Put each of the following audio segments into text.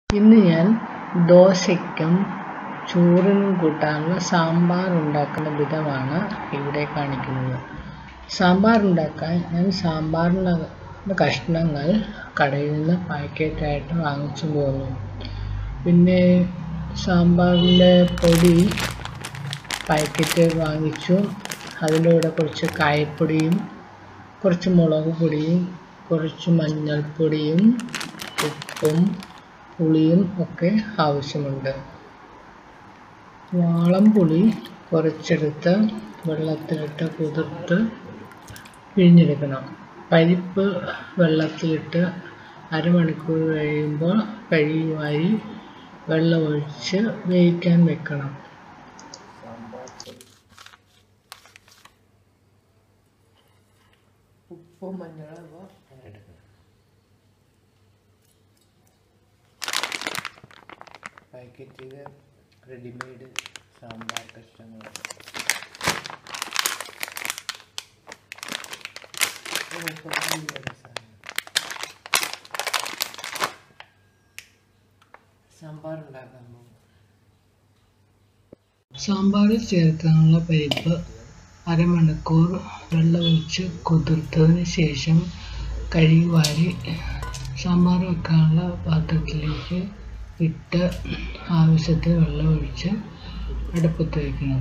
ഇന്ന് ഞാൻ ദോശയ്ക്കും ചോറിനും കൂട്ടാനുള്ള സാമ്പാർ ഉണ്ടാക്കുന്ന വിധമാണ് ഇവിടെ കാണിക്കുന്നത് സാമ്പാർ ഉണ്ടാക്കാൻ ഞാൻ സാമ്പാറിനുള്ള കഷ്ണങ്ങൾ കടയിൽ നിന്ന് പാക്കറ്റായിട്ട് വാങ്ങിച്ചു പോന്നു പിന്നെ സാമ്പാറിൻ്റെ പൊടി പാക്കറ്റ് വാങ്ങിച്ചു അതിൻ്റെ കൂടെ കുറച്ച് കായപ്പൊടിയും കുറച്ച് മുളക് പൊടിയും കുറച്ച് മഞ്ഞൾപ്പൊടിയും ഉപ്പും പുളിയും ഒക്കെ ആവശ്യമുണ്ട് വാളംപുളി കുറച്ചെടുത്ത് വെള്ളത്തിലിട്ട് കുതിർത്ത് പിഴിഞ്ഞെടുക്കണം പരിപ്പ് വെള്ളത്തിലിട്ട് അരമണിക്കൂർ കഴിയുമ്പോൾ കഴുകി വാരി വെള്ളമൊഴിച്ച് വേവിക്കാൻ വെക്കണം ഉപ്പും മഞ്ഞളും എടുക്കണം പാക്കറ്റ് ചെയ്ത റെഡിമെയ്ഡ് സാമ്പാർ കഷ്ണങ്ങൾ സാമ്പാർ ഉണ്ടാക്കാൻ പോകും സാമ്പാറിൽ ചേർക്കാനുള്ള പരിപ്പ് അരമണിക്കൂർ വെള്ളമൊഴിച്ച് കുതിർത്തതിന് ശേഷം കഴുകി വാരി സാമ്പാർ വെക്കാനുള്ള പാത്രത്തിലേക്ക് ഇട്ട് ആവശ്യത്തിന് വെള്ളമൊഴിച്ച് അടുപ്പത്ത് വയ്ക്കണം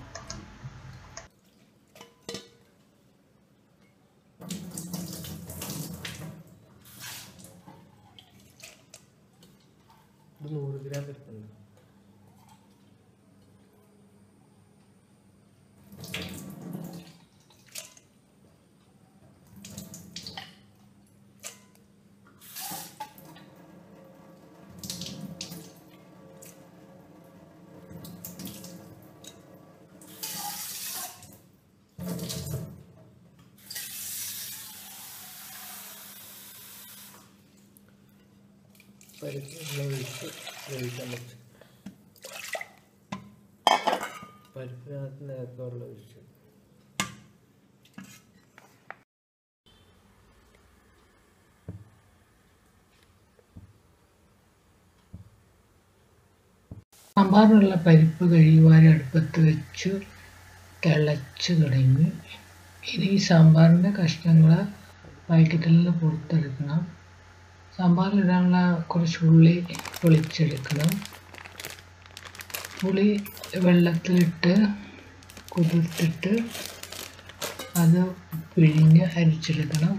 നൂറ് ഗ്രാം എടുക്കുന്നു പരിപ്പ് വെള്ളമൊഴിച്ച് വേവിക്കാൻ വെച്ചു പരിപ്പിനകത്ത് നേരത്തെ വെള്ളം ഒഴിച്ചു സാമ്പാറിനുള്ള പരിപ്പ് കഴുകുവാൻ അടുപ്പത്ത് വെച്ചു തിളച്ച് തുടങ്ങി ഇനി ഈ സാമ്പാറിൻ്റെ കഷ്ണങ്ങൾ പാക്കറ്റിൽ നിന്ന് പുറത്തെടുക്കണം സാമ്പാറിലിടാനുള്ള കുറച്ച് ഉള്ളി പൊളിച്ചെടുക്കണം പുളി വെള്ളത്തിലിട്ട് കുതിർത്തിട്ട് അത് പിഴിഞ്ഞ് അരിച്ചെടുക്കണം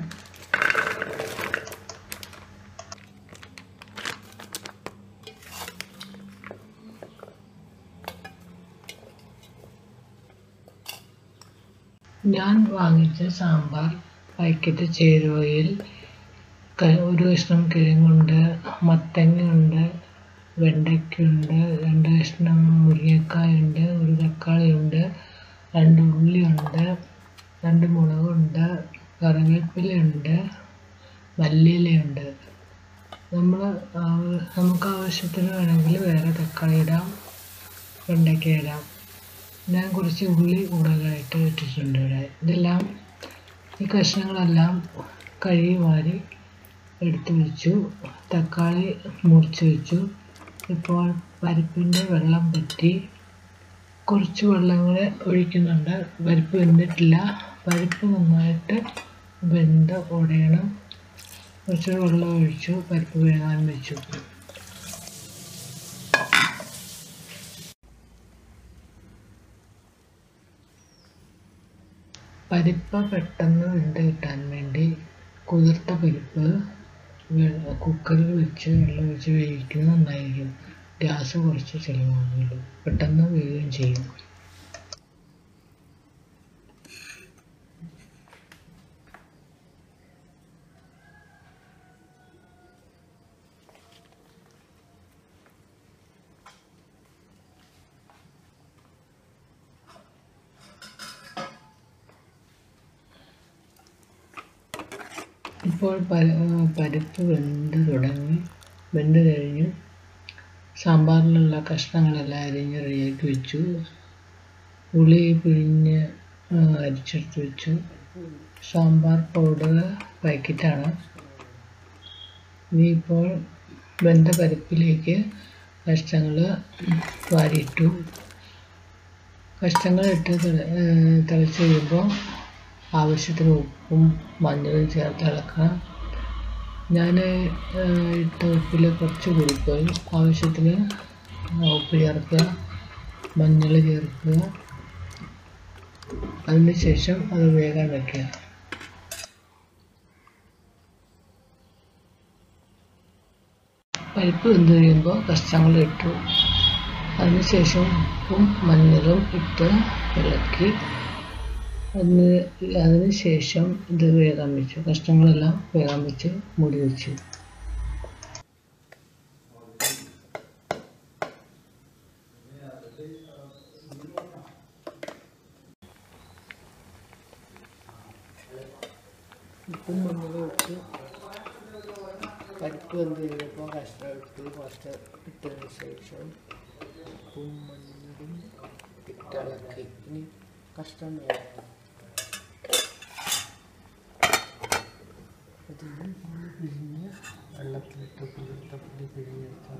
ഞാൻ വാങ്ങിച്ച സാമ്പാർ പാക്കറ്റ് ചേരുവയിൽ ഒരു കഷ്ണം കിഴങ്ങുണ്ട് മത്തങ്ങയുണ്ട് വെണ്ടയ്ക്കയുണ്ട് രണ്ട് കഷ്ണം മുരിങ്ങക്കായുണ്ട് ഒരു തക്കാളിയുണ്ട് രണ്ട് ഉള്ളിയുണ്ട് രണ്ട് മുളകുണ്ട് കറിവേപ്പിലയുണ്ട് മല്ലിയിലയുണ്ട് നമ്മൾ നമുക്ക് ആവശ്യത്തിന് വേണമെങ്കിൽ വേറെ തക്കാളി ഇടാം വെണ്ടയ്ക്ക ഇടാം ഞാൻ കുറച്ച് ഉള്ളി കൂടുതലായിട്ട് ഇട്ടിട്ടുണ്ട് ഇവിടെ ഇതെല്ലാം ഈ കഷ്ണങ്ങളെല്ലാം കഴുകി വാരി എടുത്തു വെച്ചു തക്കാളി മുറിച്ച് വെച്ചു ഇപ്പോൾ പരിപ്പിൻ്റെ വെള്ളം പറ്റി കുറച്ച് വെള്ളം കൂടെ ഒഴിക്കുന്നുണ്ട് പരിപ്പ് വെന്തിട്ടില്ല പരിപ്പ് നന്നായിട്ട് വെന്ത് ഉടയണം കുറച്ച് വെള്ളം ഒഴിച്ചു പരിപ്പ് വേകാൻ വെച്ചു പരിപ്പ് പെട്ടെന്ന് വെന്ത് കിട്ടാൻ വേണ്ടി കുതിർത്ത പരിപ്പ് കുക്കറിൽ വെച്ച് വെള്ളം ഒഴിച്ച് വേവിക്കുന്നത് നന്നായിരിക്കും ഗ്യാസ് കുറച്ച് ചിലവാകുള്ളൂ പെട്ടെന്ന് വേവുകയും ചെയ്യും ഇപ്പോൾ പരിപ്പ് വെന്ത് തുടങ്ങി വെന്ത് കഴിഞ്ഞു സാമ്പാറിലുള്ള കഷ്ണങ്ങളെല്ലാം അരിഞ്ഞ് റെഡിയാക്കി വെച്ചു പുളി പിഴിഞ്ഞ് അരിച്ചെടുത്ത് വെച്ചു സാമ്പാർ പൗഡർ പാക്കറ്റാണ് ഇനിയിപ്പോൾ വെന്ത പരിപ്പിലേക്ക് കഷ്ണങ്ങൾ വാരിയിട്ടു കഷ്ണങ്ങൾ ഇട്ട് തിള- ഏഹ് തിളച്ച് കഴിയുമ്പോൾ ആവശ്യത്തിന് ഉപ്പും മഞ്ഞളും ചേർത്ത് ഇളക്കണം ഞാൻ ഇട്ട ഉപ്പിൽ കുറച്ച് കൂടിപ്പോയി ആവശ്യത്തിന് ഉപ്പ് ചേർക്കുക മഞ്ഞൾ ചേർക്കുക അതിന് ശേഷം അത് വേകാൻ വയ്ക്കുക പരിപ്പ് വെന്ത് കഴിയുമ്പോൾ കഷ്ണങ്ങൾ ഇട്ടു അതിനുശേഷം ഉപ്പും മഞ്ഞളും ഇട്ട് ഇളക്കി അതിന് അതിന് ശേഷം ഇത് വേകാൻ വെച്ചു കഷ്ണങ്ങളെല്ലാം വേകാൻ വെച്ച് മൂടി വെച്ചു ഉപ്പും മഞ്ഞളും ഇട്ട് പരിപ്പ് വെന്ത് കഴിഞ്ഞപ്പോൾ കഷ്ണം ഇട്ട് കുറച്ച് ഇട്ടതിന് ശേഷം ഉപ്പും മഞ്ഞളും ഇട്ടിളക്കി ഇനി കഷ്ണം വേണം അതിന് പുളി പിഴിഞ്ഞ് വെള്ളത്തിലിട്ട് കുതിർത്ത പുളി പിഴിഞ്ഞെടുത്താൽ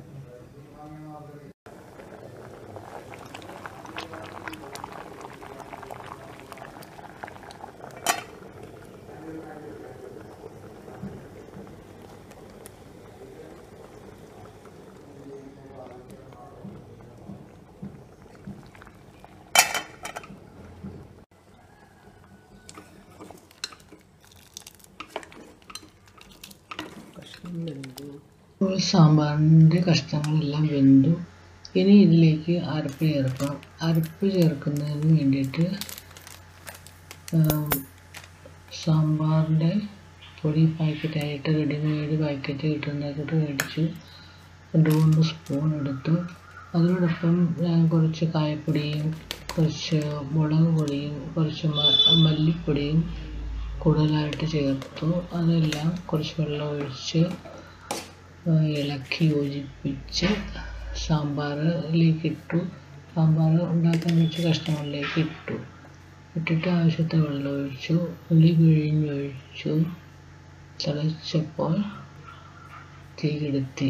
കഷ്ണം വെന്തു ഇപ്പോൾ സാമ്പാറിൻ്റെ കഷ്ണങ്ങളെല്ലാം വെന്തു ഇനി ഇതിലേക്ക് അരപ്പ് ചേർക്കാം അരപ്പ് ചേർക്കുന്നതിന് വേണ്ടിയിട്ട് ആം, സാമ്പാറിൻ്റെ പൊടി പാക്കറ്റായിട്ട് റെഡിമെയ്ഡ് പാക്കറ്റ് കിട്ടുന്നതൊക്കെ മേടിച്ചു രണ്ട് മൂന്ന് സ്പൂൺ എടുത്തു അതിനോടൊപ്പം ഞാൻ കുറച്ച് കായപ്പൊടിയും കുറച്ച് മുളക് പൊടിയും കുറച്ച് മ- മല്ലിപ്പൊടിയും കൂടുതലായിട്ട് ചേർത്തു അതെല്ലാം കുറച്ച് വെള്ളം ഒഴിച്ച് ആ, ഇളക്കി യോജിപ്പിച്ച് സാമ്പാറിലേക്ക് ഇട്ടു സാമ്പാർ ഉണ്ടാക്കാൻ വെച്ച കഷ്ണങ്ങളിലേക്ക് ഇട്ടു ഇട്ടിട്ട് ആവശ്യത്തിന് വെള്ളം ഒഴിച്ചു പുളി പിഴിഞ്ഞൊഴിച്ചു തിളച്ചപ്പോൾ തീ കെടുത്തി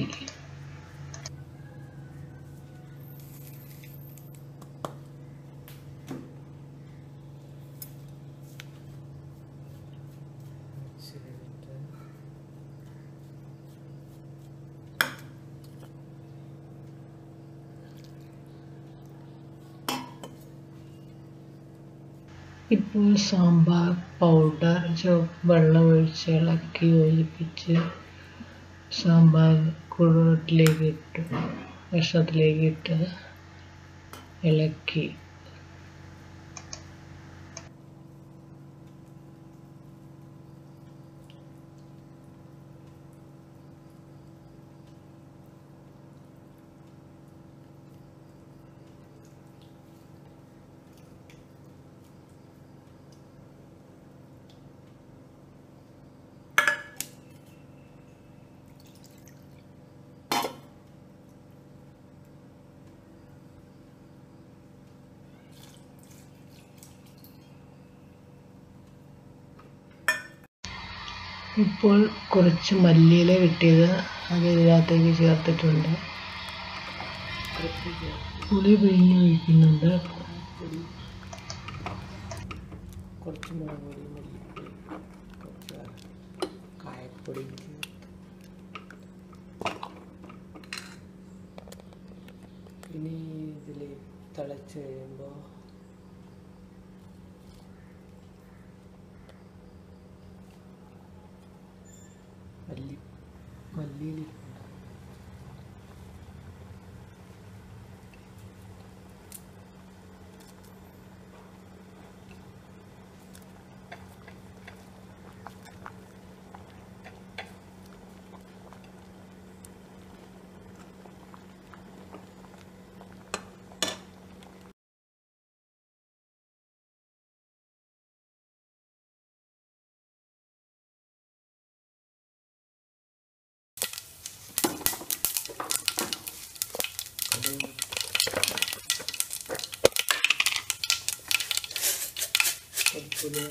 ഇപ്പോൾ സാമ്പാർ പൗഡർ ചുവപ്പ് വെള്ളം ഒഴിച്ച് ഇളക്കി യോജിപ്പിച്ച് സാമ്പാർ കുഴത്തിലേക്ക് ഇട്ടു കഷ്ണത്തിലേക്ക് ഇട്ട് ഇളക്കി ഇപ്പോൾ കുറച്ച് മല്ലിയില കിട്ടിയത് അത് ഇതിനകത്തേക്ക് ചേർത്തിട്ടുണ്ട് പുളി പിഴിഞ്ഞ് ഒഴിക്കുന്നുണ്ട് കുറച്ച് മുളക് പൊടി മല്ലിപ്പൊടി കുറച്ച് കായപ്പൊടി ഇനി ഇതിൽ തിളച്ച് കഴിയുമ്പോൾ മല്ലി മല്ലിയില ഉലുവ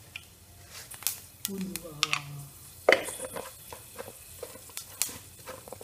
ഉലുവ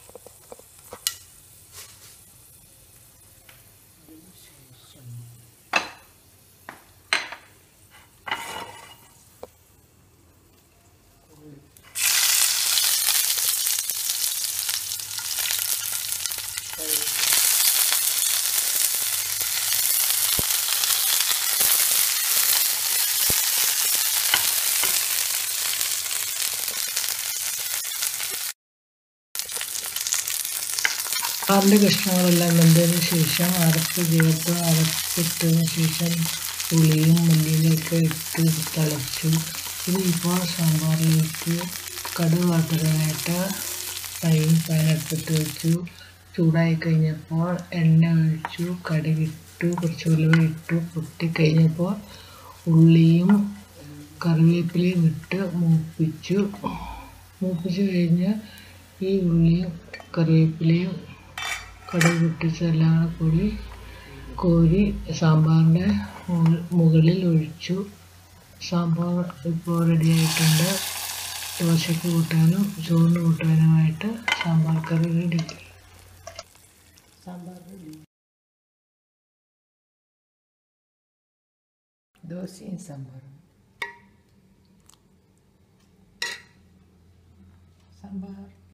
സാമ്പാറിൻ്റെ കഷ്ണങ്ങളെല്ലാം വെന്തതിന് ശേഷം അരപ്പ് ചേർത്ത് അരപ്പിട്ടതിന് ശേഷം പുളിയും മല്ലിയിലൊക്കെ ഇട്ട് തിളച്ചു ഇത് ഇപ്പോൾ സാമ്പാറിലേക്ക് കടുക് വറുത്തിടാനായിട്ട് ഫ്രൈ പാൻ അടുപ്പിട്ട് വെച്ചു ചൂടായി കഴിഞ്ഞപ്പോൾ എണ്ണ ഒഴിച്ചു കടുകിട്ടു കുറച്ച് ഉലുവ ഇട്ടു പൊട്ടിക്കഴിഞ്ഞപ്പോൾ ഉള്ളിയും കറിവേപ്പിലയും ഇട്ട് മൂപ്പിച്ചു മൂപ്പിച്ച് കഴിഞ്ഞ് ഈ ഉള്ളിയും കറിവേപ്പിലയും കടുക് പൊട്ടിച്ചെല്ലാം കൂടി കോരി സാമ്പാറിൻ്റെ മുകളിൽ ഒഴിച്ചു സാമ്പാർ ഇപ്പോൾ റെഡി ആയിട്ടുണ്ട് ദോശയ്ക്ക് കൂട്ടാനും ചോറിന് കൂട്ടാനുമായിട്ട് sambar curry ready sambar ready ദോശയും സാമ്പാറും സാമ്പാർ